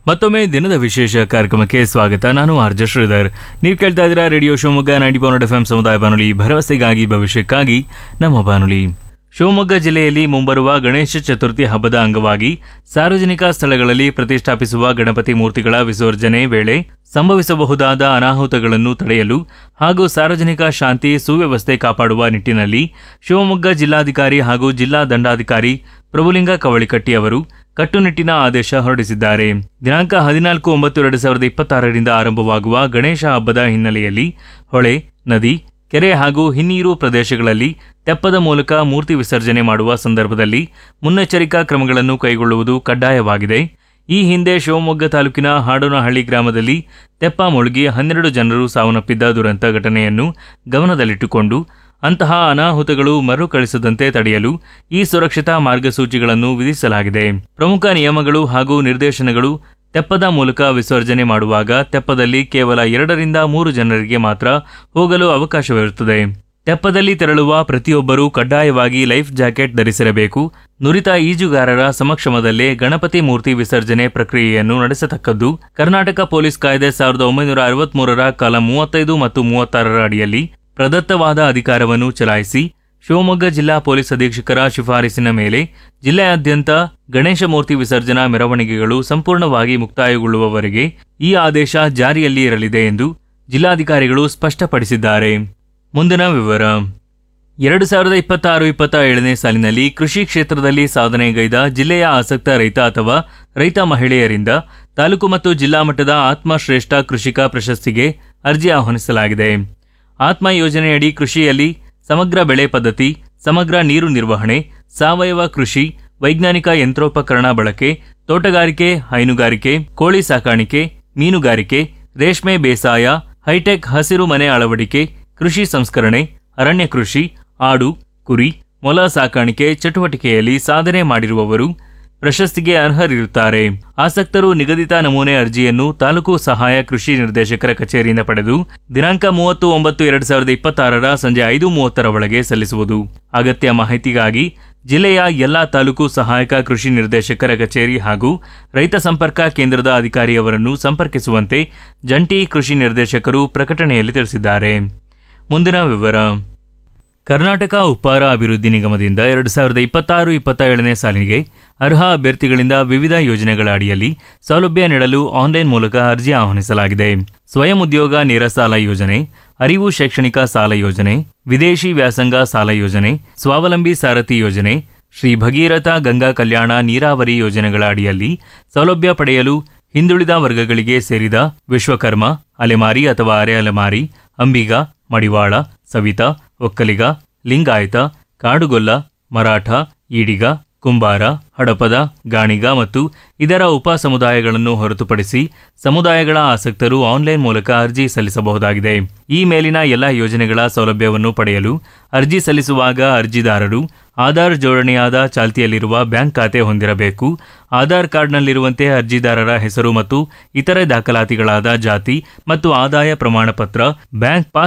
ಮತ್ತೊಮ್ಮೆ ದಿನದ ವಿಶೇಷ ಕಾರ್ಯಕ್ರಮಕ್ಕೆ ಸ್ವಾಗತ ನಾನು ಆರ್ಜ ಶ್ರೀಧರ್ ನೀವು ಕೇಳ್ತಾ ಇದ್ದೀರಾ radio Shivamogga ninety point F M ಸಮುದಾಯ ಬಾನುಲಿ ಭರವಸೆಗಾಗಿ ಭವಿಷ್ಯಕ್ಕಾಗಿ ನಮ್ಮ ಬಾನುಲಿ ಶಿವಮೊಗ್ಗ ಜಿಲ್ಲೆಯಲ್ಲಿ ಮುಂಬರುವ ಗಣೇಶ ಚತುರ್ಥಿ ಹಬ್ಬದ ಅಂಗವಾಗಿ ಸಾರ್ವಜನಿಕ ಸ್ಥಳಗಳಲ್ಲಿ ಪ್ರತಿಷ್ಠಾಪಿಸುವ ಗಣಪತಿ ಮೂರ್ತಿಗಳ ವಿಸರ್ಜನೆ ವೇಳೆ ಸಂಭವಿಸಬಹುದಾದ ಅನಾಹುತಗಳನ್ನು ತಡೆಯಲು ಹಾಗೂ ಸಾರ್ವಜನಿಕ ಶಾಂತಿ ಸುವ್ಯವಸ್ಥೆ ಕಾಪಾಡುವ ನಿಟ್ಟಿನಲ್ಲಿ ಶಿವಮೊಗ್ಗ ಜಿಲ್ಲಾಧಿಕಾರಿ ಹಾಗೂ ಜಿಲ್ಲಾ ದಂಡಾಧಿಕಾರಿ ಪ್ರಭುಲಿಂಗ ಕವಳಿಕಟ್ಟಿ ಅವರು ಕಟ್ಟುನಿಟ್ಟಿನ ಆದೇಶ ಹೊರಡಿಸಿದ್ದಾರೆ ದಿನಾಂಕ ಹದಿನಾಲ್ಕು ಒಂಬತ್ತು ಎರಡು ಸಾವಿರದ ಇಪ್ಪತ್ತಾರರಿಂದ ಆರಂಭವಾಗುವ ಗಣೇಶ ಹಬ್ಬದ ಹಿನ್ನೆಲೆಯಲ್ಲಿ ಹೊಳೆ ನದಿ ಕೆರೆ ಹಾಗೂ ಹಿನ್ನೀರು ಪ್ರದೇಶಗಳಲ್ಲಿ ತೆಪ್ಪದ ಮೂಲಕ ಮೂರ್ತಿ ವಿಸರ್ಜನೆ ಮಾಡುವ ಸಂದರ್ಭದಲ್ಲಿ ಮುನ್ನೆಚ್ಚರಿಕಾ ಕ್ರಮಗಳನ್ನು ಕೈಗೊಳ್ಳುವುದು ಕಡ್ಡಾಯವಾಗಿದೆ ಈ ಹಿಂದೆ ಶಿವಮೊಗ್ಗ ತಾಲೂಕಿನ ಹಾಡೋನಹಳ್ಳಿ ಗ್ರಾಮದಲ್ಲಿ ತೆಪ್ಪ ಮುಳುಗಿ ಹನ್ನೆರಡು ಜನರು ಸಾವನ್ನಪ್ಪಿದ್ದ ದುರಂತ ಘಟನೆಯನ್ನು ಗಮನದಲ್ಲಿಟ್ಟುಕೊಂಡು ಅಂತಹ ಅನಾಹುತಗಳು ಮರುಕಳಿಸದಂತೆ ತಡೆಯಲು ಈ ಸುರಕ್ಷತಾ ಮಾರ್ಗಸೂಚಿಗಳನ್ನು ವಿಧಿಸಲಾಗಿದೆ ಪ್ರಮುಖ ನಿಯಮಗಳು ಹಾಗೂ ನಿರ್ದೇಶನಗಳು ತೆಪ್ಪದ ಮೂಲಕ ವಿಸರ್ಜನೆ ಮಾಡುವಾಗ ತೆಪ್ಪದಲ್ಲಿ ಕೇವಲ ಎರಡರಿಂದ ಮೂರು ಜನರಿಗೆ ಮಾತ್ರ ಹೋಗಲು ಅವಕಾಶವಿರುತ್ತದೆ ತೆಪ್ಪದಲ್ಲಿ ತೆರಳುವ ಪ್ರತಿಯೊಬ್ಬರೂ ಕಡ್ಡಾಯವಾಗಿ ಲೈಫ್ ಜಾಕೆಟ್ ಧರಿಸಿರಬೇಕು ನುರಿತ ಈಜುಗಾರರ ಸಮಕ್ಷಮದಲ್ಲೇ ಗಣಪತಿ ಮೂರ್ತಿ ವಿಸರ್ಜನೆ ಪ್ರಕ್ರಿಯೆಯನ್ನು ನಡೆಸತಕ್ಕದ್ದು ಕರ್ನಾಟಕ ಪೊಲೀಸ್ ಕಾಯ್ದೆ ಸಾವಿರದ ಒಂಬೈನೂರ ಅರವತ್ಮೂರರ ಕಾಲ ಮೂವತ್ತೈದು ಮತ್ತು ಮೂವತ್ತಾರರ ಅಡಿಯಲ್ಲಿ ಪ್ರದತ್ತವಾದ ಅಧಿಕಾರವನ್ನು ಚಲಾಯಿಸಿ ಶಿವಮೊಗ್ಗ ಜಿಲ್ಲಾ ಪೊಲೀಸ್ ಅಧೀಕ್ಷಕರ ಶಿಫಾರಸಿನ ಮೇಲೆ ಜಿಲ್ಲೆಯಾದ್ಯಂತ ಗಣೇಶ ಮೂರ್ತಿ ವಿಸರ್ಜನಾ ಮೆರವಣಿಗೆಗಳು ಸಂಪೂರ್ಣವಾಗಿ ಮುಕ್ತಾಯಗೊಳ್ಳುವವರೆಗೆ ಈ ಆದೇಶ ಜಾರಿಯಲ್ಲಿ ಇರಲಿದೆ ಎಂದು ಜಿಲ್ಲಾಧಿಕಾರಿಗಳು ಸ್ಪಷ್ಟಪಡಿಸಿದ್ದಾರೆ ಮುಂದಿನ ವಿವರ ಎರಡು ಸಾವಿರದ ಇಪ್ಪತ್ತಾರು ಇಪ್ಪತ್ತ ಏಳನೇ ಸಾಲಿನಲ್ಲಿ ಕೃಷಿ ಕ್ಷೇತ್ರದಲ್ಲಿ ಸಾಧನೆಗೈದ ಜಿಲ್ಲೆಯ ಆಸಕ್ತ ರೈತ ಅಥವಾ ರೈತ ಮಹಿಳೆಯರಿಂದ ತಾಲೂಕು ಮತ್ತು ಜಿಲ್ಲಾ ಮಟ್ಟದ ಆತ್ಮ ಶ್ರೇಷ್ಠ ಕೃಷಿಕ ಪ್ರಶಸ್ತಿಗೆ ಅರ್ಜಿ ಆಹ್ವಾನಿಸಲಾಗಿದೆ ಆತ್ಮ ಯೋಜನೆಯಡಿ ಕೃಷಿಯಲ್ಲಿ ಸಮಗ್ರ ಬೆಳೆ ಪದ್ಧತಿ ಸಮಗ್ರ ನೀರು ನಿರ್ವಹಣೆ ಸಾವಯವ ಕೃಷಿ ವೈಜ್ಞಾನಿಕ ಯಂತ್ರೋಪಕರಣ ಬಳಕೆ ತೋಟಗಾರಿಕೆ ಹೈನುಗಾರಿಕೆ ಕೋಳಿ ಸಾಕಾಣಿಕೆ ಮೀನುಗಾರಿಕೆ ರೇಷ್ಮೆ ಬೇಸಾಯ ಹೈಟೆಕ್ ಹಸಿರು ಮನೆ ಅಳವಡಿಕೆ ಕೃಷಿ ಸಂಸ್ಕರಣೆ ಅರಣ್ಯ ಕೃಷಿ ಆಡು ಕುರಿ ಮೊಲ ಸಾಕಾಣಿಕೆ ಚಟುವಟಿಕೆಯಲ್ಲಿ ಸಾಧನೆ ಮಾಡಿರುವವರು ಪ್ರಶಸ್ತಿಗೆ ಅರ್ಹರಿರುತ್ತಾರೆ ಆಸಕ್ತರು ನಿಗದಿತ ನಮೂನೆ ಅರ್ಜಿಯನ್ನು ತಾಲೂಕು ಸಹಾಯ ಕೃಷಿ ನಿರ್ದೇಶಕರ ಕಚೇರಿಯಿಂದ ಪಡೆದು ದಿನಾಂಕ ಮೂವತ್ತು ಒಂಬತ್ತು ಎರಡು ಸಾವಿರದ ಇಪ್ಪತ್ತಾರರ ಸಂಜೆ ಐದು ಮೂವತ್ತರ ಒಳಗೆ ಸಲ್ಲಿಸುವುದು ಅಗತ್ಯ ಮಾಹಿತಿಗಾಗಿ ಜಿಲ್ಲೆಯ ಎಲ್ಲಾ ತಾಲೂಕು ಸಹಾಯಕ ಕೃಷಿ ನಿರ್ದೇಶಕರ ಕಚೇರಿ ಹಾಗೂ ರೈತ ಸಂಪರ್ಕ ಕೇಂದ್ರದ ಅಧಿಕಾರಿಯವರನ್ನು ಸಂಪರ್ಕಿಸುವಂತೆ ಜಂಟಿ ಕೃಷಿ ನಿರ್ದೇಶಕರು ಪ್ರಕಟಣೆಯಲ್ಲಿ ತಿಳಿಸಿದ್ದಾರೆ ಮುಂದಿನ ವಿವರ ಕರ್ನಾಟಕ ಉಪ್ಪಾರ ಅಭಿವೃದ್ಧಿ ನಿಗಮದಿಂದ ಎರಡು ಸಾವಿರದ ಇಪ್ಪತ್ತಾರು ಇಪ್ಪತ್ತ ಏಳನೇ ಸಾಲಿಗೆ ಅರ್ಹ ಅಭ್ಯರ್ಥಿಗಳಿಂದ ವಿವಿಧ ಯೋಜನೆಗಳ ಅಡಿಯಲ್ಲಿ ಸೌಲಭ್ಯ ನೀಡಲು ಆನ್ಲೈನ್ ಮೂಲಕ ಅರ್ಜಿ ಆಹ್ವಾನಿಸಲಾಗಿದೆ ಸ್ವಯಂ ಉದ್ಯೋಗ ನೇರ ಸಾಲ ಯೋಜನೆ ಅರಿವು ಶೈಕ್ಷಣಿಕ ಸಾಲ ಯೋಜನೆ ವಿದೇಶಿ ವ್ಯಾಸಂಗ ಸಾಲ ಯೋಜನೆ ಸ್ವಾವಲಂಬಿ ಸಾರಥಿ ಯೋಜನೆ ಶ್ರೀ ಭಗೀರಥ ಗಂಗಾ ಕಲ್ಯಾಣ ನೀರಾವರಿ ಯೋಜನೆಗಳ ಅಡಿಯಲ್ಲಿ ಸೌಲಭ್ಯ ಪಡೆಯಲು ಹಿಂದುಳಿದ ವರ್ಗಗಳಿಗೆ ಸೇರಿದ ವಿಶ್ವಕರ್ಮ ಅಲೆಮಾರಿ ಅಥವಾ ಅರೆ ಅಲೆಮಾರಿ ಅಂಬಿಗ ಮಡಿವಾಳ ಸವಿತ ಒಕ್ಕಲಿಗ ಲಿಂಗಾಯತ ಕಾಡುಗೊಲ್ಲ ಮರಾಠ ಈಡಿಗ ಕುಂಬಾರ ಹಡಪದ ಗಾಣಿಗ ಮತ್ತು ಇದರ ಉಪ ಸಮುದಾಯಗಳನ್ನು ಹೊರತುಪಡಿಸಿ ಸಮುದಾಯಗಳ ಆಸಕ್ತರು ಆನ್ಲೈನ್ ಮೂಲಕ ಅರ್ಜಿ ಸಲ್ಲಿಸಬಹುದಾಗಿದೆ ಈ ಮೇಲಿನ ಎಲ್ಲ ಯೋಜನೆಗಳ ಸೌಲಭ್ಯವನ್ನು ಪಡೆಯಲು ಅರ್ಜಿ ಸಲ್ಲಿಸುವಾಗ ಅರ್ಜಿದಾರರು ಆಧಾರ್ ಜೋಡಣೆಯಾದ ಚಾಲ್ತಿಯಲ್ಲಿರುವ ಬ್ಯಾಂಕ್ ಖಾತೆ ಹೊಂದಿರಬೇಕು ಆಧಾರ್ ಕಾರ್ಡ್ನಲ್ಲಿರುವಂತೆ ಅರ್ಜಿದಾರರ ಹೆಸರು ಮತ್ತು ಇತರೆ ದಾಖಲಾತಿಗಳಾದ ಜಾತಿ ಮತ್ತು ಆದಾಯ ಪ್ರಮಾಣ ಪತ್ರ ಬ್ಯಾಂಕ್ ಪಾಸ್